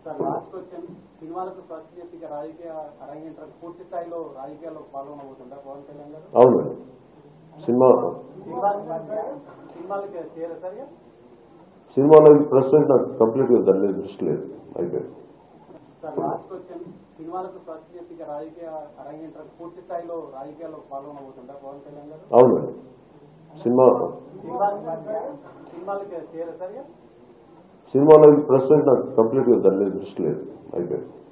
Sir last question సినిమాలకు స్వచ్ఛ చేసి ఇక రాజకీయ అరంగేట్రం పూర్తి స్థాయిలో రాజకీయాల్లో పాల్గొనబోతుందా పవన్ కళ్యాణ్ గారు అవునండి సినిమా సినిమాలకు సినిమాలకి చేయాలి సార్ ఇక? సినిమాలో ప్రెసిడెంట్ నాకు కంప్లీట్గా దాని మీద దృష్టి లేదు అయిపోయింది సార్ లాస్ట్ క్వశ్చన్ సినిమాలకు స్వచ్ఛ చేసి ఇక రాజకీయ అరంగేట్రం పూర్తి స్థాయిలో రాజకీయాల్లో పాల్గొనబోతుందా పవన్ కళ్యాణ్ గారు అవునండి సినిమా సినిమాలకి చేయాలి సార్ ఇక? సినిమాలో ప్రెసిడెంట్ నాకు కంప్లీట్గా దాని మీద దృష్టి లేదు అయిపోయింది